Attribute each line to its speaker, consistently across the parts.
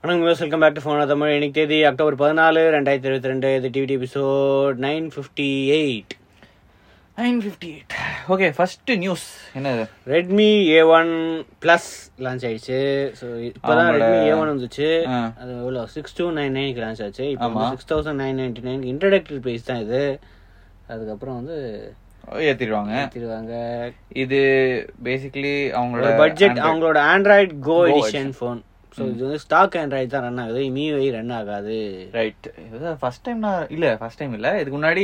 Speaker 1: வணக்கம் views welcome back to phone Tamil இன்னைக்கு தேதி அக்டோபர் பதினாலு ரெண்டாயிரத்தி இருபத்தி ரெண்டு இது டிவிடி episode nine fifty eight
Speaker 2: nine fifty eight okay first news என்னது
Speaker 1: Redmi A one plus launch ஆயிடுச்சு ஸோ இப்போதான்
Speaker 2: அவங்களோட-
Speaker 1: ரெட்மி ஏ ஒன் வந்துச்சு
Speaker 2: ஆ.
Speaker 1: அது எவ்வளோ சிக்ஸ் டூ நைன் நைனுக்கு லான்ச் ஆச்சு இப்போ
Speaker 2: ஆமா.
Speaker 1: Six thousand nine ninety nine introductory price தான் இது அதுக்கப்புறம் வந்து
Speaker 2: ஏத்திடுவாங்க
Speaker 1: திருவாங்க
Speaker 2: இது பேசிக்கலி அவங்களோட
Speaker 1: ஒரு பட்ஜெட்
Speaker 2: Android-
Speaker 1: அவங்களோட Android go
Speaker 2: Go
Speaker 1: edition phone so இது வந்து ஸ்டாக் ஆண்ட்ராய்டு தான் ரன் ஆகுது மியூஐ ரன் ஆகாது
Speaker 2: ரைட் இதுதான் ஃபர்ஸ்ட் டைம் நான் இல்ல ஃபர்ஸ்ட் டைம் இல்ல இதுக்கு முன்னாடி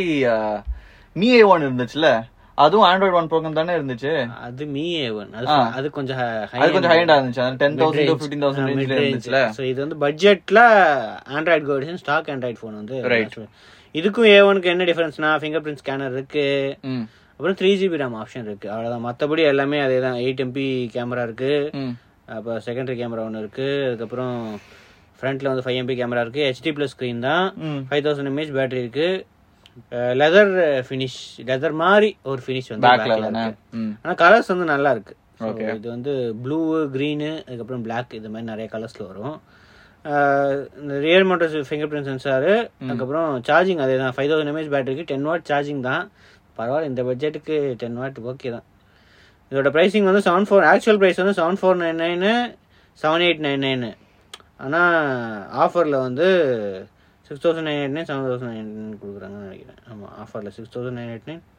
Speaker 2: மீ ஏ ஒன் இருந்துச்சுல அதுவும் ஆண்ட்ராய்டு ஒன் ப்ரோக்ராம் தானே இருந்துச்சு
Speaker 1: அது மீ ஏ ஒன் அது
Speaker 2: ஆ.
Speaker 1: அது கொஞ்சம்
Speaker 2: அது கொஞ்சம் ஹைண்டா இருந்துச்சு ten thousand to fifteen thousand ரேஞ்சில் இருந்துச்சுல
Speaker 1: ஸோ இது வந்து பட்ஜெட்ல Android go edition stock Android phone வந்து
Speaker 2: Right.
Speaker 1: இதுக்கும் ஏ ஒனுக்கு என்ன டிஃபரன்ஸ்னா ஃபிங்கர் பிரிண்ட் ஸ்கேனர் இருக்கு
Speaker 2: ம்
Speaker 1: அப்புறம் த்ரீ ஜிபி ரேம் ஆப்ஷன் இருக்கு அவ்வளோதான் மற்றபடி எல்லாமே அதே தான் எயிட் எம்பி கேமரா இருக்கு
Speaker 2: ம்
Speaker 1: அப்போ செகண்டரி கேமரா ஒன்று இருக்கு அதுக்கப்புறம் ஃப்ரண்ட்ல வந்து ஃபைவ் எம்பி கேமரா இருக்கு ஹெச்டி ப்ளஸ் ஸ்க்ரீன் தான்
Speaker 2: ம்
Speaker 1: ஃபைவ் தௌசண்ட் எம்ஏஹெச் பேட்டரி இருக்கு லெதர் ஃபினிஷ் லெதர் மாதிரி ஒரு ஃபினிஷ் வந்து
Speaker 2: பேக்ல
Speaker 1: backல
Speaker 2: தானே
Speaker 1: இருக்கு
Speaker 2: ம்
Speaker 1: ஆனா கலர்ஸ் வந்து நல்லா இருக்கு So,
Speaker 2: Okay.
Speaker 1: இது வந்து ப்ளூ green அதுக்கப்புறம் Black இது மாதிரி நிறைய கலர்ஸ்ல வரும் ஆஹ் இந்த rear mounted finger print sensor அதுக்கப்புறம் சார்ஜிங் அதே தான் ஃபைவ் தௌசண்ட் எம்ஏஹெச் பேட்டரிக்கு டென் வாட் சார்ஜிங் தான் பரவாயில்ல இந்த பட்ஜெட்டுக்கு டென் வாட் ஓகே தான் இதோட ப்ரைசிங் வந்து செவன் ஃபோர் ஆக்சுவல் ப்ரைஸ் வந்து seven four nine nine seven eight nine nine ஆனால் ஆஃபரில் வந்து six thousand nine eight nine seven thousand nine nine கொடுக்குறாங்கன்னு நினைக்கிறேன் ஆமாம் ஆஃபரில் six thousand nine eight nine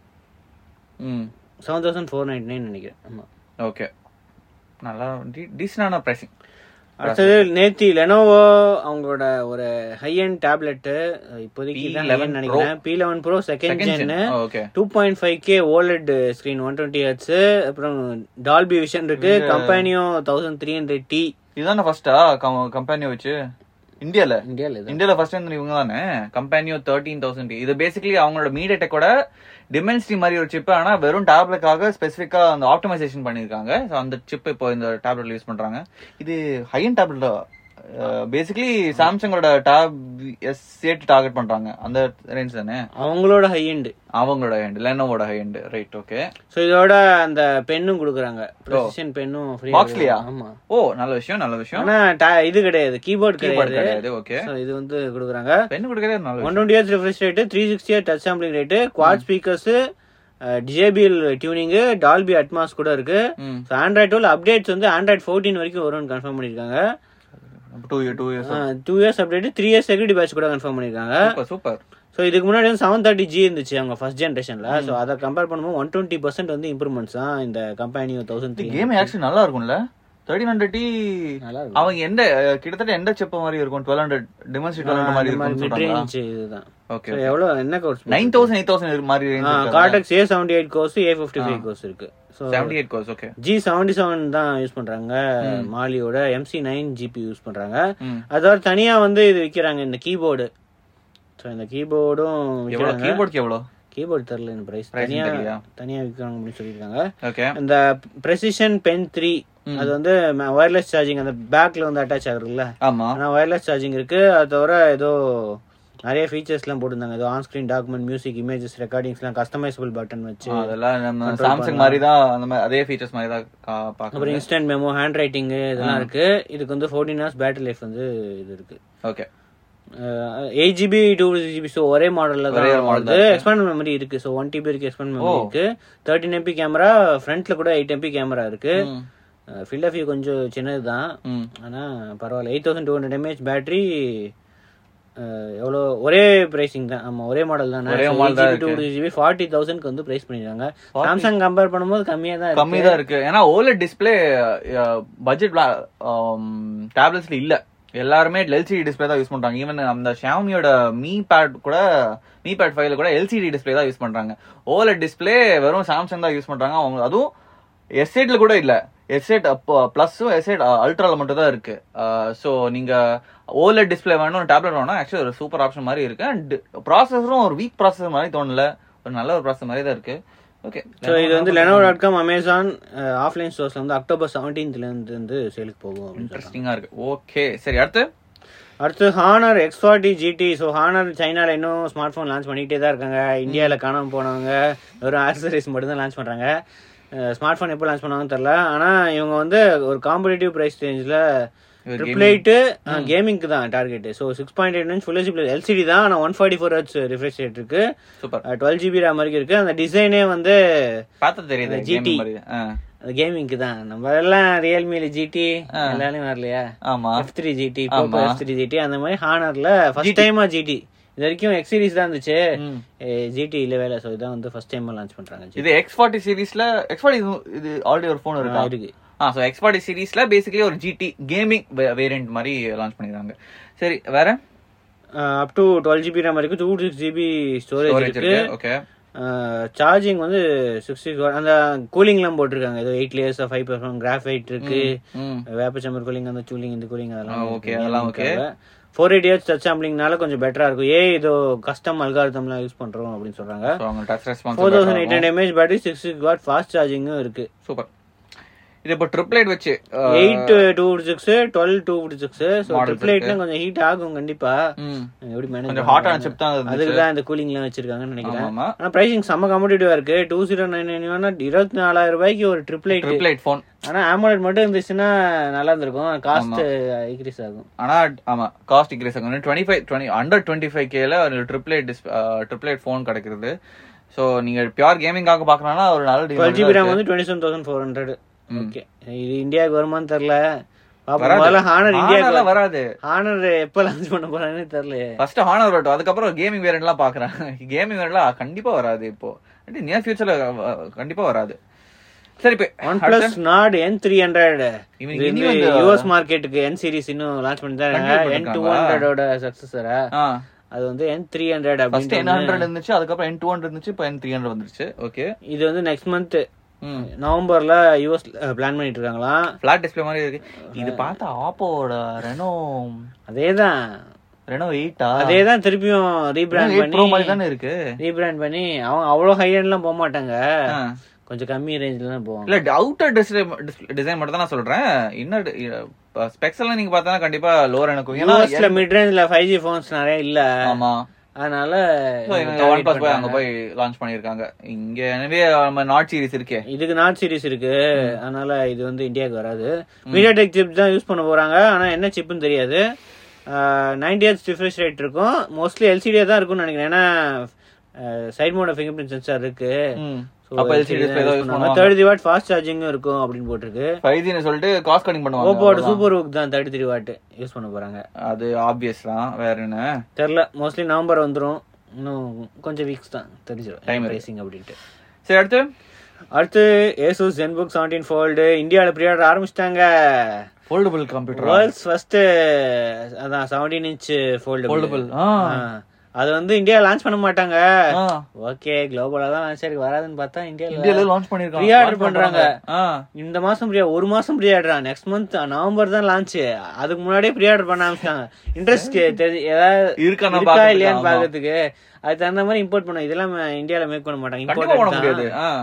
Speaker 2: ம்
Speaker 1: seven thousand four nine nine நினைக்கிறேன் ஆமாம்
Speaker 2: ஓகே நல்லா டீசனான பிரைசிங்
Speaker 1: அடுத்தது நேத்தி லெனோவோ அவங்களோட ஒரு ஹை அண்ட் டேப்லெட் இப்போதைக்கு
Speaker 2: P11
Speaker 1: தான் நினைக்கிறேன் P eleven pro second
Speaker 2: second
Speaker 1: gen
Speaker 2: okay
Speaker 1: two point five K OLED screen one twenty hertz அப்புறம் டால்பி விஷன் இருக்கு கம்பெனியும் தௌசண்ட் த்ரீ ஹண்ட்ரட் டி
Speaker 2: இதுதானே ஃபர்ஸ்டா கம்பெனி வச்சு இந்தியால
Speaker 1: இந்தியாவில் இது
Speaker 2: இந்தியால ஃபர்ஸ்ட் வந்து இவங்க தானே கம்பெனியோ தேர்ட்டீன் தௌசண்ட் இது பேசிக்கலி அவங்களோட மீடியா டெக்கோட டிமென்சிட்டி மாதிரி ஒரு சிப் ஆனா வெறும் டேப்லெட்காக ஸ்பெசிஃபிக்கா அந்த ஆப்டிமைசேஷன் பண்ணிருக்காங்க ஸோ அந்த சிப் இப்போ இந்த டேப்லெட்ல யூஸ் பண்றாங்க இது ஹையன் டேப்லெட் பேசிக்கலி சாம்சங்கோட டேப் எஸ் சேர்த்து டார்கெட் பண்றாங்க அந்த ரேஞ்ச் தானே
Speaker 1: அவங்களோட ஹை எண்ட்
Speaker 2: அவங்களோட ஹேண்ட் லெனோவோட ஹேண்ட் ரைட் ஓகே
Speaker 1: ஸோ இதோட அந்த பென்னும் கொடுக்குறாங்க ப்ரெசிஷன் பென்னும் ஃப்ரீ
Speaker 2: Boxலயா?
Speaker 1: ஆமா
Speaker 2: ஓ நல்ல விஷயம் நல்ல விஷயம்
Speaker 1: ஆனா ta- இது கிடையாது கீபோர்ட்
Speaker 2: கீபோர்டு
Speaker 1: கிடையாது
Speaker 2: கிடையாது ஓகே
Speaker 1: So, இது வந்து கொடுக்குறாங்க
Speaker 2: பென் கொடுக்கறது நல்ல
Speaker 1: ஒன்
Speaker 2: விஷயம்
Speaker 1: twenty H refresh rate three sixty touch sampling rate quad speakers டிஜேபிஎல் டியூனிங்கு டால்பி அட்மாஸ் கூட இருக்கு
Speaker 2: ம்
Speaker 1: ஸோ ஆண்ட்ராய்ட் டுவெல் அப்டேட்ஸ் வந்து ஆண்ட்ராய்ட் ஃபோர்டீன் வரைக்கும் வரும்னு கன்ஃபார்ம் பண்ணியிருக்காங்க
Speaker 2: two year two years
Speaker 1: two years update three years security patch கூட கன்ஃபார்ம் பண்ணியிருக்காங்க
Speaker 2: சூப்பர் சூப்பர்
Speaker 1: ஸோ இதுக்கு முன்னாடி வந்து செவன் தேர்ட்டி ஜி இருந்துச்சு அவங்க ஃபர்ஸ்ட் ஜென்ரேஷன்ல ஸோ அதை கம்பேர் பண்ணும்போது ஒன் டுவெண்ட்டி பர்சன்ட் வந்து இம்ப்ரூவ்மெண்ட்ஸ் தான் இந்த company thousand three
Speaker 2: game actually நல்லா இருக்கும்ல தேர்ட்டின் ஹண்ட்ரட் டி
Speaker 1: நல்லா இருக்கும்
Speaker 2: அவங்க எந்த அஹ், கிட்டத்தட்ட எந்த செப்ப மாதிரி இருக்கும் twelve hundred Dimensity twelve hundred மாதிரி இருக்கும்
Speaker 1: மிட்
Speaker 2: சொல்றாங்களா
Speaker 1: ரேஞ்ச் இதுதான்
Speaker 2: ஓகே
Speaker 1: ஸோ எவ்வளோ என்ன cores
Speaker 2: nine thousand eight thousand மாதிரி range
Speaker 1: Cortex A seventy eight cores A fifty five cores இருக்கு so
Speaker 2: seventy eight cores okay
Speaker 1: G seventy seven தான் use பண்றாங்க மாலியோட எம்சி நைன் ஜிபி யூஸ் பண்றாங்க
Speaker 2: ம்.
Speaker 1: அதோட தனியா வந்து இது விற்கிறாங்க இந்த கீபோர்டு ஸோ இந்த கீபோர்டும்
Speaker 2: எவ்வளவு
Speaker 1: விற்கிறாங்க
Speaker 2: கீபோர்டுக்கு எவ்வளோ
Speaker 1: கீபோர்டு தெரில இந்த பிரைஸ்
Speaker 2: Price
Speaker 1: தனியா
Speaker 2: தெரியலையா?
Speaker 1: தனியா விற்கிறாங்க அப்படின்னு சொல்லியிருக்காங்க
Speaker 2: ஓகே
Speaker 1: இந்த ப்ரெசிஷன் பென் த்ரீ அது வந்து ஒயர்லெஸ் சார்ஜிங் அந்த பேக்ல வந்து அட்டாச் ஆகுதுல்ல
Speaker 2: ஆமா
Speaker 1: ஆனா ஒயர்லெஸ் சார்ஜிங் இருக்கு அது தவிர ஏதோ நிறைய ஃபீச்சர்ஸ்லாம் போட்டிருந்தாங்க ஏதோ on screen document music images ரெக்கார்டிங்ஸ்லாம் கஸ்டமைசபிள் பட்டன் வச்சு
Speaker 2: ஆ, அதெல்லாம் நம்ம சாம்சங் மாதிரி தான் அந்த மாதிரி அதே ஃபீச்சர்ஸ் மாதிரி தான் கா-
Speaker 1: அப்புறம்
Speaker 2: பாக்குறோம்
Speaker 1: இன்ஸ்டன்ட் மெமோ ஹேண்ட் ரைட்டிங் இதெல்லாம் இருக்கு இதுக்கு வந்து ஃபோர்டீன் ஹவர்ஸ் பேட்டரி லைஃப் வந்து இது இருக்கு
Speaker 2: okay
Speaker 1: eight GB two GB so ஒரே மாடல்ல
Speaker 2: ஒரே
Speaker 1: தான்
Speaker 2: model
Speaker 1: வருது எக்ஸ்பேண்ட் மெமரி இருக்கு ஸோ ஒன் டிபி இருக்கு எக்ஸ்பேண்ட் மெமரி இருக்கு தேர்ட்டின் எம்பி கேமரா ஃப்ரண்ட்ல கூட எயிட் எம்பி கேமரா இருக்கு
Speaker 2: ம்.
Speaker 1: ஃபீல்ட் ஆஃப் வியூ கொஞ்சம் சின்னது தான்
Speaker 2: ம்
Speaker 1: ஆனா பரவாயில்ல eight thousand two hundred mAh battery எவ்வளோ ஒரே பிரைசிங் தான் ஆமா ஒரே மாடல் தான்
Speaker 2: ஒரே model தான்
Speaker 1: டூ ஜிபி ஃபார்ட்டி தௌசண்ட்க்கு வந்து பிரைஸ் பண்ணிருக்காங்க சாம்சங் கம்பேர் பண்ணும்போது கம்மியா தான்
Speaker 2: கம்மி தான் இருக்கு ஏன்னா ஓலட் டிஸ்பிளே பட்ஜெட் டேப்லெட்ஸ்ல இல்ல எல்லாருமே எல்சிடி டிஸ்பிளே தான் யூஸ் பண்றாங்க ஈவன் அந்த ஷாமியோட மீ பேட் கூட மீ பேட் ஃபைவ்ல கூட எல்சிடி டிஸ்பிளே தான் யூஸ் பண்றாங்க ஓலட் டிஸ்பிளே வெறும் சாம்சங் தான் யூஸ் பண்றாங்க அவங்க அதுவும் எஸ்எட்ல கூட இல்ல எஸ்எட் பிளஸும் எஸ்எட் அல்ட்ரால மட்டும் தான் இருக்கு ஸோ நீங்க ஓலட் டிஸ்பிளே வேணும் டேப்லெட் வேணும் ஆக்சுவலி ஒரு சூப்பர் ஆப்ஷன் மாதிரி இருக்கு அண்ட் ப்ராசஸரும் ஒரு வீக் ப்ராசஸர் மாதிரி தோணல ஒரு நல்ல ஒரு ப்ராசஸர் மாதிரி தான் இருக்கு ஓகே
Speaker 1: ஸோ இது வந்து Lenovo dot com Amazon offline ஸ்டோர்ஸ்ல வந்து அக்டோபர் செவன்டீன்த்ல இருந்து வந்து சேலுக்கு போகும் அப்படின்னு சொல்றாங்க.
Speaker 2: இன்ட்ரெஸ்டிங்கா இருக்கு ஓகே சரி அடுத்து
Speaker 1: அடுத்து Honor X forty GT so Honor சைனால இன்னும் ஸ்மார்ட் ஃபோன் லான்ச் பண்ணிக்கிட்டே தான் இருக்காங்க இந்தியாவில் காணாம போனவங்க வெறும் ஆக்சசரிஸ் மட்டும் தான் லான்ச் பண்றாங்க ஸ்மார்ட் ஃபோன் எப்போ லான்ச் பண்ணுவாங்கன்னு தெரில ஆனால் இவங்க வந்து ஒரு காம்படிட்டிவ் ப்ரைஸ் ரேஞ்சில்
Speaker 2: இது
Speaker 1: ட்ரிபிள் எயிட்டு கேமிங்க்கு தான் target so six point eight inch full HD LCD தான் ஆனால் one forty four H refresh rate இருக்கு
Speaker 2: சூப்பர்
Speaker 1: டுவெல் ஜிபி ரேம் வரைக்கும் இருக்கு அந்த டிசைனே வந்து
Speaker 2: பார்த்தா தெரியுது
Speaker 1: GT.
Speaker 2: gaming மாதிரி. ஆ.
Speaker 1: அது கேமிங்க்கு தான் நம்ம எல்லாம் ரியல்மில ஜிடி எல்லாரும் வரலையா
Speaker 2: ஆமா
Speaker 1: F three GT Poco F three GT அந்த மாதிரி ஹானர்ல ஃபர்ஸ்ட் டைமா ஜிடி இது வரைக்கும் எக்ஸ் சீரிஸ் தான் இருந்துச்சு
Speaker 2: ம்.
Speaker 1: ஜிடி இல்ல வேலை ஸோ இதான் வந்து ஃபர்ஸ்ட் டைம் லான்ச் பண்றாங்க GT.
Speaker 2: இது எக்ஸ் ஃபார்ட்டி சீரீஸ்ல எக்ஸ் ஃபார்ட்டி இது ஆல்ரெடி ஒரு ஃபோன் இருக்கா
Speaker 1: ஆ, இருக்கு
Speaker 2: ஆ ஸோ எக்ஸ் ஃபார்ட்டி சீரீஸ்ல பேசிக்கலி ஒரு ஜிடி கேமிங் வேரியன்ட் மாதிரி லான்ச் பண்ணிருக்காங்க சரி வேற
Speaker 1: up to twelve GB RAM வரைக்கும் two six GB storage
Speaker 2: storage
Speaker 1: இருக்கு
Speaker 2: இருக்கு ஓகே
Speaker 1: சார்ஜிங் வந்து சிக்ஸ்டி அந்த கூலிங்லாம் போட்டிருக்காங்க ஏதோ eight layers five percent graphite இருக்கு
Speaker 2: ம்
Speaker 1: வேப்பச்சம்பர் கூலிங் அந்த கூலிங் இந்த கூலிங் அதெல்லாம்
Speaker 2: ஆ, okay, அதெல்லாம் okay.
Speaker 1: Four eight hertz touch சாம்பிளிங்னால கொஞ்சம் பெட்டரா இருக்கும் ஏ இதோ கஸ்டம் அல்காரிதம்லாம் யூஸ் பண்றோம் அப்படின்னு சொல்றாங்க
Speaker 2: ஸோ அவங்க touch response
Speaker 1: four thousand eight hundred mAh battery six watt fast சார்ஜிங்கும் இருக்கு
Speaker 2: சூப்பர் இது இப்போ ட்ரிப்ளைட் வச்சு
Speaker 1: eight two six twelve two six so
Speaker 2: Models
Speaker 1: triple எயிட்னா கொஞ்சம் ஹீட் ஆகும் கண்டிப்பா
Speaker 2: ம்
Speaker 1: எப்படி மேனேஜ்
Speaker 2: கொஞ்சம் ஹாட்டான சிப் தான் இருந்துச்சு
Speaker 1: அதுக்கு தான் இந்த கூலிங்லாம் வச்சிருக்காங்கன்னு நினைக்கிறேன்
Speaker 2: ஆமா
Speaker 1: ஆனா பிரைசிங் செம்ம காம்படிட்டிவா இருக்கு டூ ஜீரோ நைன் நைன் இருபத்தி நாலாயிரம் ரூபாய்க்கு ஒரு ட்ரிபிள் எயிட்
Speaker 2: ட்ரிப்ளைட் ஃபோன்
Speaker 1: ஆனா ஆமோலட் மட்டும் இருந்துச்சுன்னா நல்லா இருந்திருக்கும் காஸ்ட் இன்க்ரீஸ் ஆகும்
Speaker 2: ஆனா ஆமா காஸ்ட் இன்க்ரீஸ் ஆகும் twenty five twenty under twenty five கேல ஒரு ட்ரிப்ளைட் ட்ரிப்ளைட் ஃபோன் கிடைக்கிறது ஸோ நீங்க பியூர் கேமிங்காக பாக்கணும்னா ஒரு நல்ல
Speaker 1: டுவெல் ஜிபி
Speaker 2: deal
Speaker 1: ரேம் வந்து twenty seven thousand four hundred okay இது இந்தியாவுக்கு வருமான்னு தெரியல பாப்போம் முதல்ல ஹானர்
Speaker 2: Honor
Speaker 1: இந்தியாவுக்கு
Speaker 2: எல்லாம் வராது
Speaker 1: ஹானர் எப்ப லான்ச் பண்ண போறாங்கன்னு தெரியல
Speaker 2: ஃபர்ஸ்ட் ஹானர் வரட்டும் அதுக்கப்புறம் கேமிங் வேரியன்ட்லாம் பாக்குறேன் கேமிங் வேரியன்ட்லாம் கண்டிப்பா வராது இப்போ நியர் ஃபியூச்சர்ல கண்டிப்பா வராது சரி இப்போ
Speaker 1: one plus Nord N three hundred
Speaker 2: இவனுக்கு இனி வந்து
Speaker 1: யூஎஸ் மார்க்கெட்டுக்கு என் சீரிஸ் இன்னும் லான்ச் பண்ணி தான்
Speaker 2: Continue
Speaker 1: என் டூ
Speaker 2: பண்ணிருக்காங்களா?
Speaker 1: ஹண்ட்ரடோட சக்சஸரா
Speaker 2: ஆ
Speaker 1: அது வந்து N three hundred
Speaker 2: first N
Speaker 1: அப்படின்னு
Speaker 2: ஹண்ட்ரட் இருந்துச்சு அதுக்கப்புறம் என் டூ ஹண்ட்ரட் இருந்துச்சு இப்போ என் த்ரீ ஹண்ட்ரட் வந்துருச்சு ஓகே
Speaker 1: இது வந்து நெக்ஸ்ட் மந்த்
Speaker 2: ம்
Speaker 1: நவம்பர்ல யூஎஸ் பிளான் பண்ணிட்டு இருக்காங்களாம்
Speaker 2: ஃபிளாட் டிஸ்ப்ளே மாதிரி இருக்கு இது பார்த்தா ஆப்போவோட ரெனோ
Speaker 1: அதேதான்
Speaker 2: ரெனோ எயிட்டா
Speaker 1: அதேதான் திருப்பியும் ரீபிராண்ட்
Speaker 2: எயிட் ப்ரோ மாதிரி
Speaker 1: பண்ணி
Speaker 2: தானே இருக்கு
Speaker 1: ரீபிராண்ட் பண்ணி அவங்க அவ்வளவு ஹை எண்ட்லாம் போக மாட்டாங்க
Speaker 2: ஆ.
Speaker 1: கொஞ்சம் கம்மி ரேஞ்சில தான் போவாங்க
Speaker 2: இல்ல அவுட்டர் டிசைன் மட்டும் தான் நான் சொல்றேன் இன்னர் ஸ்பெக்ஸ் எல்லாம் நீங்க பார்த்தா கண்டிப்பா லோர் எனக்கு ஏன்னா
Speaker 1: யூஎஸ்ல மிட் ரேஞ்சில ஃபைவ் ஜி போன்ஸ் நிறைய இல்ல
Speaker 2: ஆமா
Speaker 1: அதனால
Speaker 2: So, இவங்க ஒன் பிளஸ் போய் அங்க போய் லான்ச் பண்ணிருக்காங்க இங்க எனவே நம்ம நாட் சீரிஸ் இருக்கே
Speaker 1: இதுக்கு நாட் சீரிஸ் இருக்கு அதனால இது வந்து இந்தியாவுக்கு வராது மீடியா டெக் சிப் தான் யூஸ் பண்ண போறாங்க ஆனா என்ன சிப்னு தெரியாது நைன்டி ஹெச் ரிஃப்ரெஷ் ரேட் இருக்கும் மோஸ்ட்லி எல்சிடியா தான் இருக்கும்னு நினைக்கிறேன் ஏன்னா side mounted finger print sensor இருக்கு
Speaker 2: அப்ப LCD display தான் use பண்ணுவாங்க.
Speaker 1: தேர்ட்டி வாட் ஃபாஸ்ட் சார்ஜிங்கும் இருக்கும் அப்படின்னு போட்டிருக்கு
Speaker 2: ஃபைவ் ஜின்னு சொல்லிட்டு காஸ்ட் கட்டிங் பண்ணுவாங்க
Speaker 1: ஓப்போட
Speaker 2: அவ்வளவுதான்.
Speaker 1: சூப்பர் ஒர்க் தான் தேர்ட்டி த்ரீ வாட் யூஸ் பண்ண போறாங்க
Speaker 2: அது ஆப்வியஸ் தான் வேற என்ன
Speaker 1: தெரில மோஸ்ட்லி நவம்பர் வந்துரும் இன்னும் கொஞ்சம் வீக்ஸ் தான் தெரிஞ்சிடும்
Speaker 2: Time
Speaker 1: டைம்
Speaker 2: இருக்கு.
Speaker 1: ரேசிங் அப்படின்ட்டு
Speaker 2: சரி அடுத்து
Speaker 1: அடுத்து ஏசூஸ் ஜென்புக் செவன்டீன் ஃபோல்டு இந்தியாவில் ப்ரீஆர்டர் ஆரம்பிச்சிட்டாங்க
Speaker 2: ஃபோல்டபுள் கம்ப்யூட்டர்
Speaker 1: வேர்ல்ட்ஸ் ஃபர்ஸ்ட் அதான் செவன்டீன் இன்ச் ஃபோல்டு
Speaker 2: Foldable. ஆ.
Speaker 1: அது வந்து இந்தியா லான்ச் பண்ண மாட்டாங்க ஓகே குளோபலா தான் லான்ச் ஆயிருக்கு வராதுன்னு பார்த்தா
Speaker 2: இந்தியால
Speaker 1: இந்தியால
Speaker 2: லான்ச் பண்ணிருக்காங்க
Speaker 1: Pre-order
Speaker 2: Launch
Speaker 1: பண்றாங்க.
Speaker 2: ஆ
Speaker 1: இந்த மாசம் ப்ரீ ஒரு மாசம் ப்ரீ ஆர்டரா நெக்ஸ்ட் மந்த் நவம்பர் தான் லான்ச் அதுக்கு முன்னாடியே ப்ரீ ஆர்டர் பண்ண ஆரம்பிச்சிட்டாங்க இன்ட்ரெஸ்ட் தெரிஞ்சு ஏதாவது
Speaker 2: இருக்கானா
Speaker 1: இருக்கா
Speaker 2: பாக்குறதுக்கு,
Speaker 1: இல்லையான்னு
Speaker 2: ஆமா.
Speaker 1: பாக்கிறதுக்கு அது தகுந்த மாதிரி இம்போர்ட் பண்ண இதெல்லாம் இந்தியால மேக் பண்ண மாட்டாங்க
Speaker 2: கண்டிப்பா பண்ண
Speaker 1: இம்போர்ட்
Speaker 2: முடியாது ஆ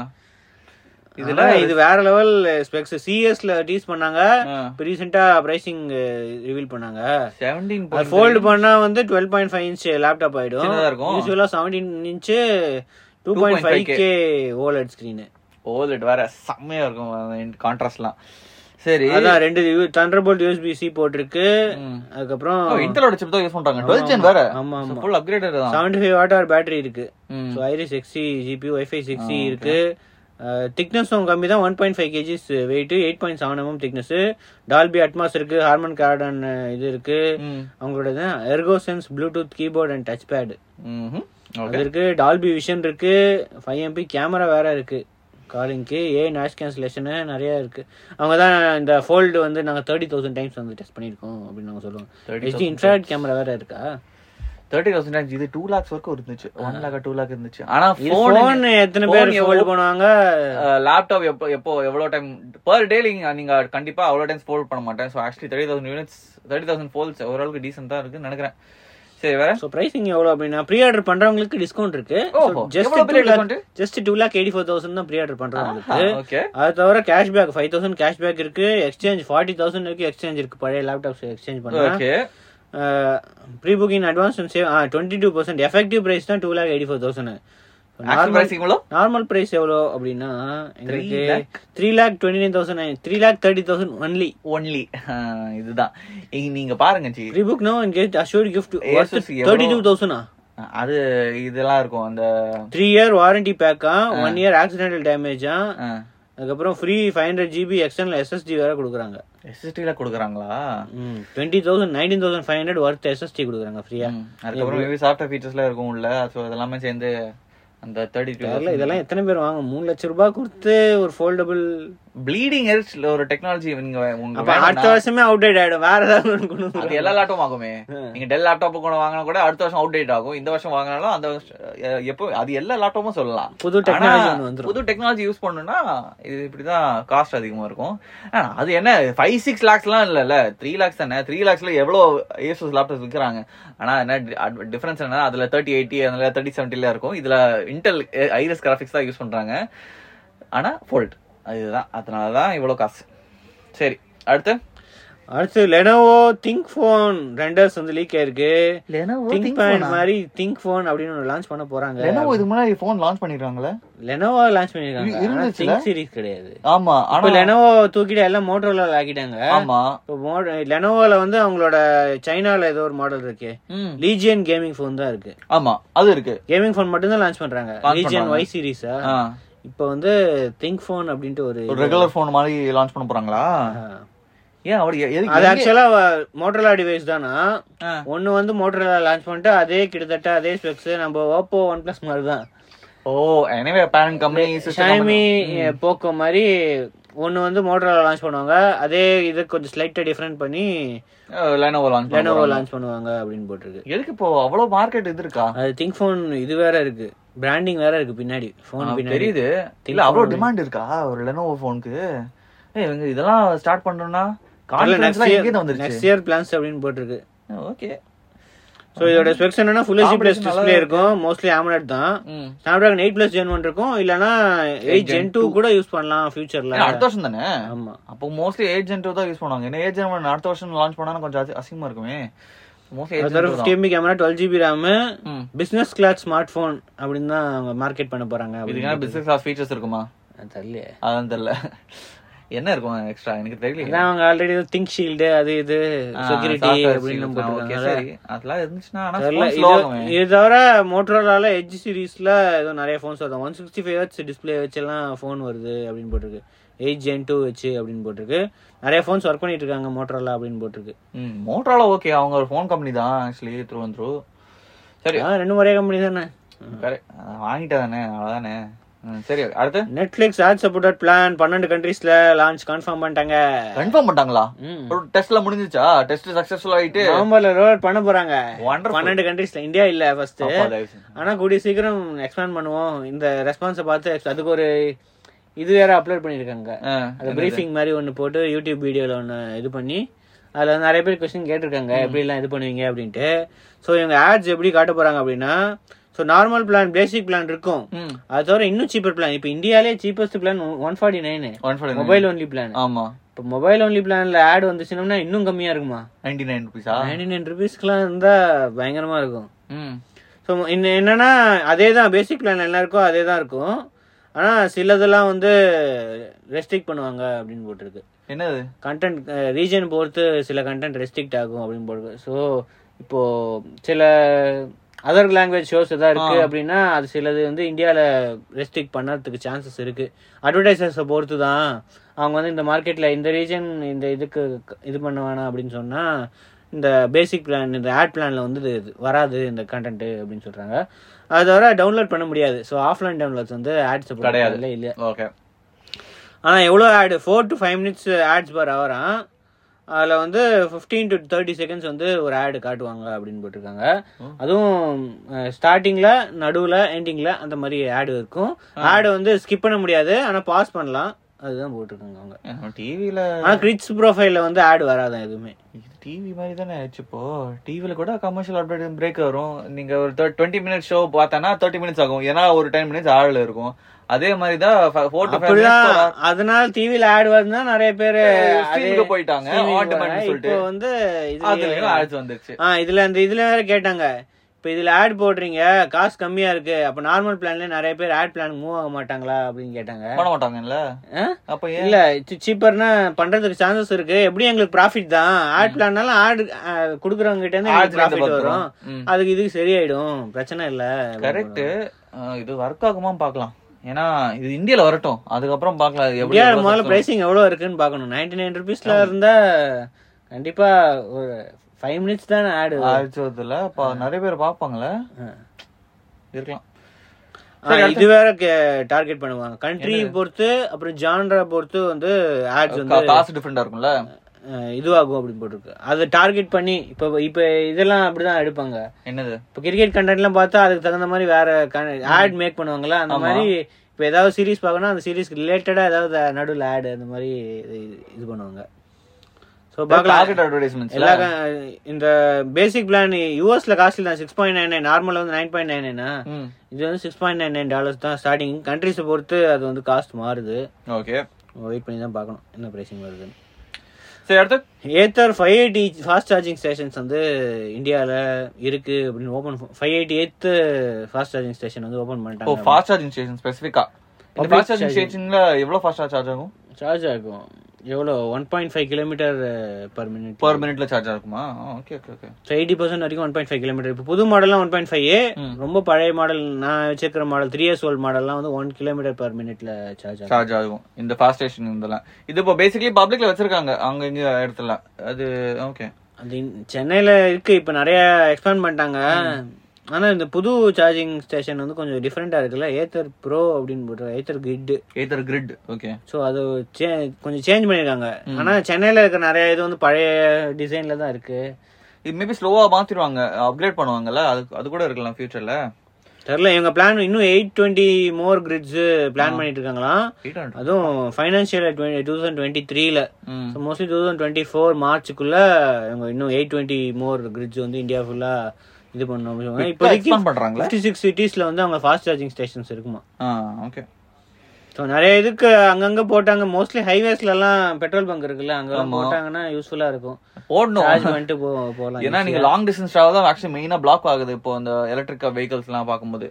Speaker 1: இதுல இது வேற லெவல் ஸ்பெக்ஸ் சிஎஸ்ல டீஸ் பண்ணாங்க
Speaker 2: ஆ.
Speaker 1: இப்போ ரீசெண்டா பிரைசிங் ரிவீல் பண்ணாங்க
Speaker 2: செவன்டீன்
Speaker 1: அது ஃபோல்டு பண்ணா வந்து twelve point five inch laptop ஆயிடும்
Speaker 2: சின்னதா இருக்கும்.
Speaker 1: யூஸ்வலா seventeen inch two point five K OLED screen
Speaker 2: OLED வேற செம்மையா இருக்கும் கான்ட்ராஸ்ட்லாம் சரி
Speaker 1: அதான் ரெண்டு தண்டர் போல்ட் யூஎஸ்பி சி போட்டிருக்கு அதுக்கப்புறம்
Speaker 2: இன்டலோட சிப் தான் யூஸ் பண்றாங்க 12 ஜென் வேற
Speaker 1: ஆமா ஆமா
Speaker 2: ஃபுல் அப்கிரேடட் தான்
Speaker 1: seventy five watt hour battery இருக்கு
Speaker 2: ம்.
Speaker 1: So Iris Xe GPU WiFi six E இருக்கு திக்னஸும் கம்மி தான் one point five KGs weight eight point seven MM thickness Dolby Atmos இருக்கு ஹார்மன் கார்டன் இது இருக்கு
Speaker 2: ம்.
Speaker 1: அவங்களோட Ergo Sense Bluetooth keyboard and touch pad
Speaker 2: ம்ஹும்.
Speaker 1: அது இருக்கு டால்பி விஷன் இருக்கு ஃபைவ் எம்பி கேமரா வேற இருக்கு காலிங்க்கு ஏ நாய்ஸ் கேன்சலேஷனு நிறைய இருக்கு அவங்க தான் இந்த ஃபோல்டு வந்து நாங்கள் தேர்ட்டி தௌசண்ட் டைம்ஸ் வந்து டெஸ்ட் பண்ணியிருக்கோம் அப்படின்னு நாங்கள் சொல்லுவோம்
Speaker 2: 30,000
Speaker 1: ஹெச்டி இன்ஃப்ராய்ட் கேமரா வேற இருக்கா
Speaker 2: தேர்ட்டி தௌசண்ட் இது டூ லேக்ஸ் வரைக்கும் இருந்துச்சு ஒன் லேக் டூ லேக் இருந்துச்சு ஆனா
Speaker 1: இது ஃபோன் எத்தனை பேர் ஃபோல்டு பண்ணுவாங்க
Speaker 2: லேப்டாப் எப்போ எப்போ எவ்வளவு டைம் பர் டே நீங்க நீங்க கண்டிப்பா அவ்வளவு டைம் ஃபோல்ட் பண்ண மாட்டேன் so actually thirty thousand units thirty thousand folds ஓரளவுக்கு டீசென்ட் தான் இருக்குன்னு நினைக்கிறேன் சரி வேற
Speaker 1: ஸோ பிரைசிங் எவ்வளோ அப்படின்னா ப்ரீ ஆர்டர் பண்றவங்களுக்கு டிஸ்கவுண்ட் இருக்கு
Speaker 2: ஓஹோ,
Speaker 1: ஜஸ்ட்
Speaker 2: எவ்வளவு பெரிய discount?
Speaker 1: Just two lakh eighty four thousand தான் ப்ரீ ஆர்டர் பண்றவங்களுக்கு
Speaker 2: ஓகே
Speaker 1: அது தவிர கேஷ்பேக் ஃபைவ் தௌசண்ட் கேஷ்பேக் இருக்கு எக்ஸ்சேஞ்ச் ஃபார்ட்டி தௌசண்ட் இருக்கு எக்ஸ்சேஞ்ச் இருக்கு பழைய லேப்டாப்ஸ் எக்ஸ்சேஞ்ச் பண்ணா
Speaker 2: okay
Speaker 1: pre booking advance save twenty two percent effective price தான் two lakh eighty four thousand
Speaker 2: actual price எவ்வளோ
Speaker 1: நார்மல் பிரைஸ் எவ்வளோ அப்படின்னா எங்களுக்கு
Speaker 2: lakh?
Speaker 1: Three lakh twenty nine thousand three lakh thirty thousand only
Speaker 2: only இதுதான் இங்க நீங்க பாருங்க ஜி
Speaker 1: rebook no in get assured gift
Speaker 2: Asus எவ்வளோ?
Speaker 1: தேர்ட்டி டூ தௌசண்டா
Speaker 2: அது இதெல்லாம் இருக்கும் அந்த
Speaker 1: த்ரீ இயர் வாரண்டி பேக்கா ஒன் இயர் ஆக்சிடென்டல் டேமேஜா
Speaker 2: ஆ,
Speaker 1: அதுக்கப்புறம் free five hundred GB external SSD வேற கொடுக்குறாங்க
Speaker 2: SSD ல கொடுக்குறாங்களா
Speaker 1: twenty thousand nineteen thousand five hundred worth SSD கொடுக்குறாங்க ஃப்ரீயா
Speaker 2: ம், அதுக்கப்புறம் மேபி சாஃப்ட்வேர் ஃபீச்சர்ஸ்லாம் இருக்கும் உள்ள ஸோ இதெல்லாமே சேர்ந்து அந்த தேர்ட்டி
Speaker 1: தெரியல இதெல்லாம் எத்தனை பேர் வாங்க மூணு லட்சம் ரூபாய் கொடுத்து ஒரு ஃபோல்டபுள்
Speaker 2: ப்ளீடிங் எட்ஜ் ஒரு டெக்னாலஜி நீங்க உங்க
Speaker 1: அப்ப அடுத்த வருஷமே அவுடேட் ஆயிடும் வேற ஏதாவது ஒண்ணு கொண்டு
Speaker 2: அது
Speaker 1: வந்துருவாங்க.
Speaker 2: எல்லா லேப்டாப்பும் ஆகுமே நீங்க டெல் லேப்டாப் கூட வாங்கினா கூட அடுத்த வருஷம் அவுட் டேட் ஆகும் இந்த வருஷம் வாங்கினாலும் அந்த வருஷம் அஹ், எப்போ அது எல்லா லேப்டாப்பும் சொல்லலாம்
Speaker 1: புது
Speaker 2: ஆனா,
Speaker 1: டெக்னாலஜி ஒன்று வந்துரும்
Speaker 2: புது டெக்னாலஜி யூஸ் பண்ணணும்னா இது இப்படிதான் காஸ்ட் அதிகமா இருக்கும் ஆனா, அது என்ன ஃபைவ் சிக்ஸ் லேக்ஸ்லாம் இல்லைல்ல த்ரீ லேக்ஸ் தானே த்ரீ லேக்ஸ்ல எவ்வளவு ஏசஸ் லேப்டாப்ஸ் விற்கிறாங்க ஆனா என்ன டிஃபரன்ஸ் என்ன அதுல தேர்ட்டி எயிட்டி அதுல தேர்ட்டி செவன்ட்டில இருக்கும் இதுல இன்டெல் ஐரஸ் கிராஃபிக்ஸ் தான் யூஸ் பண்றாங்க ஆனா ஃபோல்ட் இதுதான் அதனாலதான் இவ்வளவு காசு சரி அடுத்து
Speaker 1: அடுத்து லெனோவோ திங்க் ஃபோன் ரெண்டர்ஸ் வந்து லீக் ஆயிருக்கு
Speaker 2: லெனோவோ
Speaker 1: திங்க் பேட் மாதிரி திங்க் ஃபோன் அப்படின்னு ஒன்று லான்ச் பண்ண போறாங்க
Speaker 2: லெனோவோ இதுக்கு முன்னாடி ஃபோன் லான்ச் பண்ணிருக்காங்களே
Speaker 1: லெனோவோ லான்ச் பண்ணிருக்காங்க ஆனா
Speaker 2: இருந்துச்சுல?
Speaker 1: திங்க் சீரிஸ் கிடையாது
Speaker 2: ஆமா
Speaker 1: இப்போ
Speaker 2: ஆனா
Speaker 1: லெனோவோ தூக்கிட்டு எல்லாம் மோட்டோரோலா ஆக்கிட்டாங்க
Speaker 2: ஆமா
Speaker 1: இப்போ லெனோவோல வந்து அவங்களோட சைனால ஏதோ ஒரு மாடல் இருக்கு
Speaker 2: ம்.
Speaker 1: லீஜியன் கேமிங் ஃபோன் தான் இருக்கு
Speaker 2: ஆமா அது இருக்கு
Speaker 1: கேமிங் ஃபோன் மட்டும் தான் லான்ச் பண்றாங்க
Speaker 2: Launch
Speaker 1: லீஜியன்
Speaker 2: பண்றாங்க.
Speaker 1: ஒய் சீரிஸா
Speaker 2: ஆ.
Speaker 1: இப்போ வந்து திங்க் ஃபோன் அப்படின்ட்டு ஒரு
Speaker 2: ஒரு ரெகுலர் ஃபோன் மாதிரி லான்ச் பண்ண போறாங்களா
Speaker 1: ஆ.
Speaker 2: ஏன் அப்படி எதுக்கு
Speaker 1: அது
Speaker 2: எங்க-
Speaker 1: ஆக்சுவலா மோட்டரோலா டிவைஸ் தானா
Speaker 2: ஆ.
Speaker 1: ஒன்னு வந்து மோட்டரோலா லான்ச் பண்ணிட்டு அதே கிட்டத்தட்ட அதே ஸ்பெக்ஸ் நம்ம ஓப்போ ஒன் பிளஸ் மாதிரி தான்
Speaker 2: ஓ எனவே பேரண்ட் கம்பெனி
Speaker 1: ஷாமி போக்கோ மாதிரி ஒன்னு வந்து மோட்டரோலா லான்ச் பண்ணுவாங்க அதே இது கொஞ்சம் ஸ்லைட்டா டிஃபரெண்ட் பண்ணி
Speaker 2: லெனோவோ லான்ச்
Speaker 1: லெனோவோ
Speaker 2: பண்ணுவாங்க
Speaker 1: லான்ச் பண்ணுவாங்க அப்படின்னு போட்டிருக்கு
Speaker 2: எதுக்கு இப்போ அவ்வளவு மார்க்கெட் இது இருக்கா
Speaker 1: அது திங்க் ஃபோன் இது வேற இருக்கு பிராண்டிங் வேற இருக்கு பின்னாடி ஃபோன்
Speaker 2: ஆ,
Speaker 1: பின்னாடி
Speaker 2: தெரியுது இல்ல அவ்வளவு டிமாண்ட் இருக்கா ஒரு லெனோவோ போனுக்கு ஏய் இவங்க இதெல்லாம் ஸ்டார்ட் பண்றோம்னா கான்ஃபிடன்ஸ்லாம் எங்க இருந்து வந்துருச்சு
Speaker 1: நெக்ஸ்ட் இயர் பிளான்ஸ் அப்படின்னு போட்டிருக்கு
Speaker 2: ஓகே
Speaker 1: ஸோ இதோட ஸ்பெக்ஸ் என்னன்னா ஃபுல் ஹெச்டி பிளஸ்
Speaker 2: Competition நல்லா
Speaker 1: டிஸ்பிளே இருக்கும் மோஸ்ட்லி AMOLED தான்
Speaker 2: ம்
Speaker 1: Snapdragon eight plus gen one இருக்கும் இல்லனா எயிட் ஜென் டூ கூட யூஸ் பண்ணலாம் ஃபியூச்சர்ல
Speaker 2: ஏன்னா, அடுத்த வருஷம் தானே
Speaker 1: ஆமா
Speaker 2: அப்போ மோஸ்ட்லி ஏஜென்ட் தான் யூஸ் பண்ணுவாங்க ஏன்னா ஏஜென்ட் அடுத்த வருஷம் லான்ச் பண்ணா கொஞ்சம் அசி- அசிங்கமா இருக்குமே மோஸ்ட்லி
Speaker 1: அது தவிர
Speaker 2: agent
Speaker 1: fifty MP camera twelve GB RAM
Speaker 2: ம்
Speaker 1: பிசினஸ் கிளாஸ் ஸ்மார்ட் போன் அப்படின்னு தான் அவங்க மார்க்கெட் பண்ண போறாங்க
Speaker 2: இதுக்கான பிசினஸ் கிளாஸ் ஃபீச்சர்ஸ் இருக்குமா
Speaker 1: தெரியல
Speaker 2: அதான் தெரியல என்ன இருக்கும் எக்ஸ்ட்ரா எனக்கு தெரியல
Speaker 1: அதான் அவங்க ஆல்ரெடி திங்க் ஷீல்டு அது இது செக்யூரிட்டி அப்படின்னு போட்டுருக்காங்க
Speaker 2: அதெல்லாம் இருந்துச்சுன்னா ஆனா
Speaker 1: தெரியல
Speaker 2: phone
Speaker 1: இது
Speaker 2: slow ஆகுமே.
Speaker 1: இது தவிர மோட்டரோலால எட்ஜ் சீரீஸ்ல ஏதோ நிறைய ஃபோன்ஸ் வருது one sixty five H display வச்செல்லாம் ஃபோன் வருது அப்படின்னு போட்டிருக்கு எயிட் ஜென் டூ வச்சு அப்படின்னு போட்டிருக்கு நிறைய ஃபோன்ஸ் ஒர்க் பண்ணிட்டு இருக்காங்க மோட்டரோலா அப்படின்னு போட்டிருக்கு
Speaker 2: ம் மோட்டரோலா ஓகே அவங்க ஒரு ஃபோன் கம்பெனி தான் ஆக்சுவலி த்ரூ அண்ட் த்ரூ சரி
Speaker 1: ஆ, ரெண்டும் ஒரே கம்பெனி தானே
Speaker 2: correct. அதான் வாங்கிட்டா தானே அவ்வளவுதானே ம், சரி அடுத்து
Speaker 1: நெட்ஃபிளிக்ஸ் ஆட் சப்போர்ட்டட் பிளான் பன்னெண்டு கண்ட்ரீஸ்ல லான்ச் கன்ஃபார்ம் பண்ணிட்டாங்க
Speaker 2: கன்ஃபார்ம் பண்ணிட்டாங்களா
Speaker 1: ம்.
Speaker 2: ஒரு டெஸ்ட்ல முடிஞ்சிச்சா டெஸ்ட் சக்சஸ்ஃபுல் ஆயிட்டு
Speaker 1: நவம்பர்ல ரோல் பண்ண போறாங்க
Speaker 2: Wonderful.
Speaker 1: பன்னெண்டு கண்ட்ரீஸ்ல இந்தியா இல்ல ஃபர்ஸ்ட்
Speaker 2: அப்பா, தயவு செஞ்சு.
Speaker 1: ஆனா கூடிய சீக்கிரம் எக்ஸ்பேண்ட் பண்ணுவோம் இந்த ரெஸ்பான்ஸை பார்த்து அதுக்கு ஒரு இது வேற அப்லோட் பண்ணிருக்காங்க
Speaker 2: ஆ,
Speaker 1: அது பிரீஃபிங் மாதிரி ஒன்னு போட்டு யூடியூப் வீடியோல ஒன்னு இது பண்ணி அதுல வந்து நிறைய பேர் கொஸ்டின் கேட்டிருக்காங்க எப்படி எல்லாம் இது பண்ணுவீங்க அப்படின்ட்டு ஸோ இவங்க ஆட்ஸ் எப்படி காட்ட போறாங்க அப்படின்னா so normal plan basic plan இருக்கும்
Speaker 2: ம்
Speaker 1: அது தவிர இன்னும் சீப்பர் பிளான் இப்போ இந்தியாலே cheapest plan one forty nine
Speaker 2: one forty
Speaker 1: mobile only plan
Speaker 2: ஆமா
Speaker 1: இப்போ மொபைல் ஒன்லி பிளான்ல ஆட் வந்துச்சுன்னா இன்னும் கம்மியா இருக்குமா
Speaker 2: நைன்டி நைன் ருபீஸா
Speaker 1: நைன்டி நைன் ருபீஸ்க்குலாம் இருந்தா பயங்கரமா இருக்கும்
Speaker 2: ம்
Speaker 1: ஸோ என்னன்னா அதே தான் பேசிக் பிளான் என்ன இருக்கோ அதே தான் இருக்கும் ஆனா சிலதெல்லாம் வந்து ரெஸ்ட்ரிக்ட் பண்ணுவாங்க அப்படின்னு போட்டிருக்கு
Speaker 2: என்னது
Speaker 1: கண்டென்ட் ரீஜன் பொறுத்து சில கண்டென்ட் ரெஸ்ட்ரிக்ட் ஆகும் அப்படின்னு போட்டிருக்கு ஸோ இப்போ சில அதர் லாங்குவேஜ் ஷோஸ் எதாவது இருக்கு அப்படின்னா அது சிலது வந்து இந்தியாவில் ரெஸ்ட்ரிக்ட் பண்ணறதுக்கு சான்சஸ் இருக்கு அட்வர்டைசர்ஸை பொறுத்து தான் அவங்க வந்து இந்த மார்க்கெட்ல இந்த ரீஜன் இந்த இதுக்கு இது பண்ண வேணாம் அப்படின்னு சொன்னா இந்த பேசிக் பிளான் இந்த ஆட் பிளான்ல வந்து இது வராது இந்த கண்டென்ட் அப்படின்னு சொல்றாங்க அது தவிர டவுன்லோட் பண்ண முடியாது ஸோ ஆஃப்லைன் டவுன்லோட்ஸ் வந்து ஆட்ஸ்
Speaker 2: கிடையாது.
Speaker 1: இல்லை இல்லை
Speaker 2: ஓகே
Speaker 1: ஆனா எவ்வளோ ad four to five minutes ads per ஹவரா அதுல வந்து ஃபிஃப்டீன் டு தேர்ட்டி செகண்ட்ஸ் வந்து ஒரு ஆடு காட்டுவாங்க அப்படின்னு போட்டிருக்காங்க அதுவும் ஸ்டார்டிங்ல நடுவுல எண்டிங்ல அந்த மாதிரி ஆடு இருக்கும் ஆடு வந்து ஸ்கிப் பண்ண முடியாது ஆனா பாஸ் பண்ணலாம் அதுதான் போட்டிருக்காங்க அவங்க
Speaker 2: டிவில
Speaker 1: ஆனா கிரிட்ஸ் ப்ரொஃபைல்ல வந்து ஆடு வராதான் எதுவுமே
Speaker 2: இது டிவி மாதிரி தானே ஆச்சு இப்போ டிவில கூட கமர்ஷியல் அப்டேட் பிரேக் வரும் நீங்க ஒரு டுவெண்ட்டி மினிட்ஸ் ஷோ பார்த்தானா தேர்ட்டி மினிட்ஸ் ஆகும் ஏன்னா ஒரு டென் மினிட்ஸ் ஆள் இருக்கும் அதே மாதிரி தான் ஃபோர் டு
Speaker 1: அப்படிதான் அதனால டிவில ஆடு வருதுன்னா நிறைய பேரு
Speaker 2: ஸ்ட்ரீமுக்கு போயிட்டாங்க
Speaker 1: streaming
Speaker 2: ஆன் டிமாண்ட்
Speaker 1: வர.
Speaker 2: சொல்லிட்டு
Speaker 1: இப்போ வந்து
Speaker 2: அதுலயும்
Speaker 1: இதுலயே
Speaker 2: ஆட்ஸ் வந்துருச்சு
Speaker 1: ஆ இதுல அந்த இதுல வேற கேட்டாங்க இப்போ இதுல ஆட் போடுறீங்க காசு கம்மியா இருக்கு அப்ப நார்மல் பிளான்ல நிறைய பேர் ஆட் பிளான் மூவ் ஆக மாட்டாங்களா அப்படின்னு கேட்டாங்க
Speaker 2: பண்ண மாட்டாங்கல்ல
Speaker 1: ஆ?
Speaker 2: அப்ப ஏன்
Speaker 1: இல்ல சீப்பர்னா பண்றதுக்கு சான்சஸ் இருக்கு எப்படியும் எங்களுக்கு ப்ராஃபிட் தான் ஆட் பிளான்னாலும் ஆட் குடுக்குறவங்க கிட்ட இருந்து
Speaker 2: Ads
Speaker 1: ப்ராஃபிட்
Speaker 2: வந்து
Speaker 1: வரும்
Speaker 2: ம்.
Speaker 1: அதுக்கு இதுக்கு சரியாயிடும் பிரச்சனை இல்ல
Speaker 2: கரெக்ட் இது ஒர்க் ஆகுமா பார்க்கலாம் ஏன்னா இது இந்தியால வரட்டும் அதுக்கப்புறம் பார்க்கலாம் இது எப்படி
Speaker 1: இந்தியாவில்
Speaker 2: எவ்வளவு
Speaker 1: முதல்ல
Speaker 2: success-
Speaker 1: பிரைசிங் எவ்வளவு இருக்குன்னு பார்க்கணும் நைன்டி நைன் ருபீஸ்ல இருந்தா கண்டிப்பா ஒரு ஃபைவ் மினிட்ஸ் தானே ஆடு
Speaker 2: ஆச்சதுல அப்ப நிறைய பேர் பாப்பாங்களே இருக்கலாம்
Speaker 1: இது வேற டார்கெட் பண்ணுவாங்க கண்ட்ரி பொறுத்து அப்புறம் ஜான்ரா பொறுத்து வந்து ஆட்ஸ் வந்து
Speaker 2: கா- காசு டிஃபரெண்டா இருக்கும்ல
Speaker 1: அஹ், இதுவாகும் அப்படின்னு போட்டிருக்கு அதை டார்கெட் பண்ணி இப்போ இப்போ இதெல்லாம் அப்படிதான் எடுப்பாங்க
Speaker 2: என்னது
Speaker 1: இப்போ கிரிக்கெட் கண்டென்ட்லாம் பார்த்தா அதுக்கு தகுந்த மாதிரி வேற ஆட் மேக் பண்ணுவாங்கல்ல அந்த மாதிரி இப்போ ஏதாவது சீரிஸ் பார்க்கணும் அந்த சீரிஸ்க்கு ரிலேட்டடா ஏதாவது நடுவில் ஆட் அந்த மாதிரி இது இது பண்ணுவாங்க ஸோ பார்க்கலாம்
Speaker 2: டார்கெட் அட்வர்டைஸ்மெண்ட்ஸ்
Speaker 1: எல்லா க- இந்த பேசிக் பிளான் யூஎஸ்ல காஸ்ட்லி தான் சிக்ஸ் பாயிண்ட் நைன் நைன் நார்மலாக வந்து நைன் பாயிண்ட் நைன் நைனா இது வந்து six point nine nine dollars தான் ஸ்டார்டிங் கண்ட்ரிஸை பொறுத்து அது வந்து காஸ்ட் மாறுது
Speaker 2: ஓகே
Speaker 1: வெயிட் பண்ணி தான் பார்க்கணும் என்ன ப்ரைசிங் வருதுன்னு
Speaker 2: சரி அடுத்து
Speaker 1: Ather five eighty fast charging stations வந்து இந்தியாவில் இருக்கு அப்படின்னு open five eighty eight fast charging station வந்து ஓப்பன்
Speaker 2: ஓ
Speaker 1: பண்ணிட்டாங்க
Speaker 2: ஃபாஸ்ட் சார்ஜிங் ஸ்டேஷன் ஸ்பெசிஃபிக்கா இந்த
Speaker 1: Public
Speaker 2: ஃபாஸ்ட் சார்ஜிங்
Speaker 1: charging.
Speaker 2: ஸ்டேஷன்ல எவ்வளவு ஃபாஸ்டா சார்ஜ் ஆகும்
Speaker 1: சார்ஜ் ஆகும் எவ்வளோ one point five kilometre per minute
Speaker 2: per மினிட்ல சார்ஜ் ஆகுமா okay okay okay
Speaker 1: so eighty percent வரைக்கும் ஒன் பாயிண்ட் ஃபைவ் கிலோமீட்டர் இப்போ புது மாடல்லாம் ஒன் பாயிண்ட் ஃபைவ் ரொம்ப பழைய மாடல் நான் வச்சிருக்கிற மாடல் த்ரீ இயர்ஸ் ஓல்ட் மாடல்லாம் வந்து ஒன் கிலோமீட்டர் பர் மினிட்ல சார்ஜ் ஆகும்
Speaker 2: சார்ஜ் ஆகும் இந்த ஃபாஸ்ட் ஸ்டேஷன் இதெல்லாம் இது இப்போ பேசிக்கலி பப்ளிக்ல வச்சிருக்காங்க அங்க இங்க இடத்துல அது ஓகே
Speaker 1: அது இந்த- சென்னையில இருக்கு இப்போ நிறைய எக்ஸ்பேண்ட் பண்ணிட்டாங்க ஆனா இந்த புது சார்ஜிங் ஸ்டேஷன் வந்து கொஞ்சம் டிஃப்ரெண்டா இருக்குல்ல ஏத்தர் ப்ரோ அப்படின்னு போட்டு Ather kit
Speaker 2: Ather grid okay
Speaker 1: so அது சே- கொஞ்சம் சேஞ்ச் பண்ணியிருக்காங்க ஆனா சென்னையில இருக்க நிறைய இது வந்து பழைய டிசைன்ல தான் இருக்கு
Speaker 2: இது மேபி ஸ்லோவா மாத்திடுவாங்க அப்கிரேட் பண்ணுவாங்கல்ல அது அது கூட இருக்கலாம் ஃபியூச்சர்ல
Speaker 1: தெரியல இவங்க பிளான் இன்னும் eight twenty more grids plan பண்ணிட்டு இருக்காங்களாம்
Speaker 2: எயிட் ஹண்ட்ரட்
Speaker 1: அதுவும் ஃபைனான்சியல் டூ தௌசண்ட் டுவெண்ட்டி த்ரீல
Speaker 2: ம்
Speaker 1: so mostly two thousand twenty four மார்ச்சுக்குள்ள இவங்க இன்னும் எயிட் டுவெண்ட்டி மோர் கிரிட்ஸ் வந்து இந்தியா ஃபுல்லா இது பண்ணணும் இப்போதைக்கு
Speaker 2: எக்ஸ்பாண்ட் பண்றாங்களா
Speaker 1: ஃபிஃப்டி சிக்ஸ் சிட்டிஸ்ல வந்து அவங்க ஃபாஸ்ட் சார்ஜிங் ஸ்டேஷன்ஸ் இருக்குமா
Speaker 2: ஆ ஓகே
Speaker 1: ஸோ நிறைய இதுக்கு அங்கங்க போட்டாங்க மோஸ்ட்லி ஹைவேஸ்ல எல்லாம் பெட்ரோல் பங்க் இருக்குல்ல அங்கெல்லாம் போட்டாங்கன்னா யூஸ்ஃபுல்லா இருக்கும்
Speaker 2: போடணும்
Speaker 1: சார்ஜ் பண்ணிட்டு போ போகலாம்
Speaker 2: ஏன்னா நீங்க லாங் டிஸ்டன்ஸ் டிராவல் தான் ஆக்சுவலி மெயினா பிளாக் ஆகுது இப்போ இந்த எலக்ட்ரிக் வெஹிக்கல்ஸ் எல்லாம் பார்க்கும்போது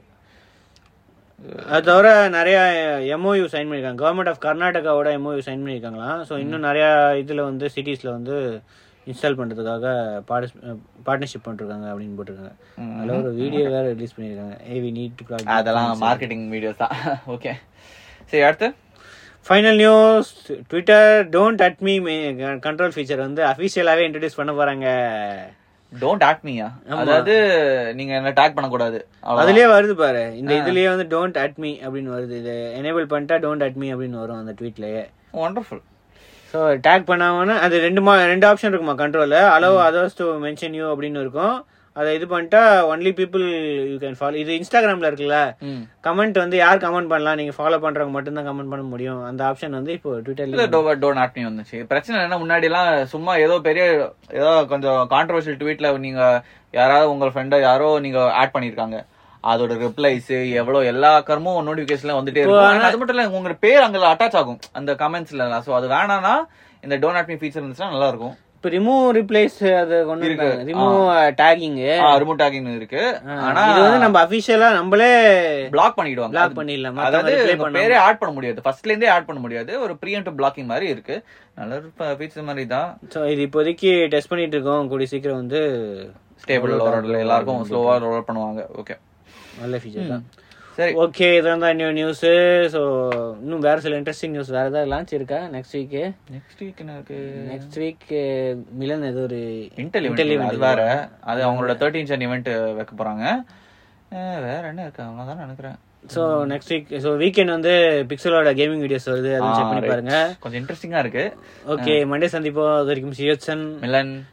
Speaker 1: அது தவிர நிறைய எம்ஓயு சைன் பண்ணிருக்காங்க கவர்மெண்ட் ஆஃப் கர்நாடகாவோட எம்ஓயு சைன் பண்ணிருக்காங்களாம் ஸோ இன்னும் நிறைய இதுல வந்து சிட்டிஸ்ல வந்து இன்ஸ்டால் பண்றதுக்காக பார்ட்னர்ஷிப் பண்ணிருக்காங்க அப்படின்னு போட்டிருக்காங்க
Speaker 2: ம்.
Speaker 1: அதில் ஒரு வீடியோ வேற ரிலீஸ் பண்ணிருக்காங்க ஏ வி நீட் டு
Speaker 2: அதெல்லாம் மார்க்கெட்டிங் வீடியோஸ் தான் ஓகே சரி அடுத்து
Speaker 1: final news Twitter don't at me control feature வந்து அஃபிஷியலாவே இன்ட்ரடியூஸ் பண்ண போறாங்க
Speaker 2: டோன்ட் ஆட் மீயா அதாவது நீங்க என்ன டேக் பண்ணக்கூடாது அவ்வளவுதான்.
Speaker 1: அதுலயே வருது பாரு இந்த இதுலயே வந்து டோன்ட் அட் மீ அப்படின்னு வருது இது எனேபிள் பண்ணிட்டா டோன்ட் அட் மீ அப்படின்னு வரும் அந்த ட்வீட்லயே
Speaker 2: wonderful
Speaker 1: ஸோ டேக் பண்ணாமன்னா அது ரெண்டு மா ரெண்டு ஆப்ஷன் இருக்குமா கண்ட்ரோல்ல allow others to mention you அப்படின்னு இருக்கும் அதை இது பண்ணிட்டா only people you can follow இது இன்ஸ்டாகிராம்ல இருக்குல்ல
Speaker 2: ம்
Speaker 1: கமெண்ட் வந்து யார் கமெண்ட் பண்ணலாம் நீங்க ஃபாலோ பண்றவங்க மட்டும் தான் கமெண்ட் பண்ண முடியும் அந்த ஆப்ஷன் வந்து இப்போ
Speaker 2: இல்ல
Speaker 1: ட்விட்டர்ல
Speaker 2: டோ டோன் ஆட் மீ வந்துச்சு பிரச்சனை என்ன முன்னாடி எல்லாம் சும்மா ஏதோ பெரிய ஏதோ கொஞ்சம் கான்ட்ரவர்ஷியல் ட்வீட்ல நீங்க யாராவது உங்க ஃப்ரெண்ட யாரோ நீங்க ஆட் பண்ணிருக்காங்க அதோட ரிப்ளைஸ் எவ்வளவு எல்லா கர்மும் நோட்டிபிகேஷன்ல வந்துட்டே இருக்கும் ஆனா அது மட்டும் இல்ல உங்க பேர் அங்க அட்டாச் ஆகும் அந்த கமெண்ட்ஸ்ல சோ அது வேணாம்னா இந்த டோன் ஆட் மீ ஃபீச்சர் இருந்துச்சுன்னா நல்லா இருக்கும்
Speaker 1: இப்போ ரிமூவ் ரிப்ளேஸ் அது கொண்டு
Speaker 2: இருக்கு.
Speaker 1: இருக்காங்க ரிமூவ் டேகிங்
Speaker 2: ரிமோட் டேக்கிங் இருக்கு ஆனா
Speaker 1: இது வந்து நம்ம அபிஷியலா நம்மளே
Speaker 2: பிளாக் பண்ணிடுவாங்க
Speaker 1: பிளாக்
Speaker 2: அது-
Speaker 1: பண்ணிடலாம்
Speaker 2: அதாவது
Speaker 1: மத்தவங்க ரிப்ளை
Speaker 2: உங்க
Speaker 1: பண்ண
Speaker 2: பேரே ஆட் பண்ண முடியாது ஃபர்ஸ்ட்ல இருந்தே ஆட் பண்ண முடியாது ஒரு ப்ரீஎம்ட் பிளாக்கிங் மாதிரி இருக்கு நல்ல ஃபீச்சர் மாதிரி தான்
Speaker 1: ஸோ இது இப்போதைக்கு டெஸ்ட் பண்ணிட்டு இருக்கோம் கூடிய சீக்கிரம் வந்து
Speaker 2: ஸ்டேபிள் ரோட்ல எல்லாருக்கும் ஸ்லோவா ரோல் பண்ணுவாங்க ஓகே
Speaker 1: நல்ல ஃபீச்சர் தான்
Speaker 2: சரி
Speaker 1: ஓகே இதான் தான் நியூ நியூஸ் ஸோ இன்னும் வேற சில இன்ட்ரெஸ்டிங் நியூஸ் வேற ஏதாவது லான்ச் இருக்கா நெக்ஸ்ட் வீக்கு
Speaker 2: நெக்ஸ்ட் வீக் என்ன இருக்கு
Speaker 1: நெக்ஸ்ட் வீக் மிலன் ஏதோ ஒரு
Speaker 2: இன்டெல்
Speaker 1: Intel
Speaker 2: event
Speaker 1: event
Speaker 2: அது வேற அது அவங்களோட தேர்ட்டீன் ஜன் இவெண்ட் வைக்க போறாங்க அஹ் வேற என்ன இருக்கு அவங்க தான் நினைக்கிறேன்
Speaker 1: so next week so weekend வந்து பிக்சலோட கேமிங் வீடியோஸ் வருது அதுவும் செக் பண்ணி
Speaker 2: right.
Speaker 1: பாருங்க
Speaker 2: கொஞ்சம் இன்ட்ரெஸ்டிங்கா இருக்கு
Speaker 1: ஓகே மண்டே சந்திப்போம் அது வரைக்கும் சியோச்சன்
Speaker 2: மிலன்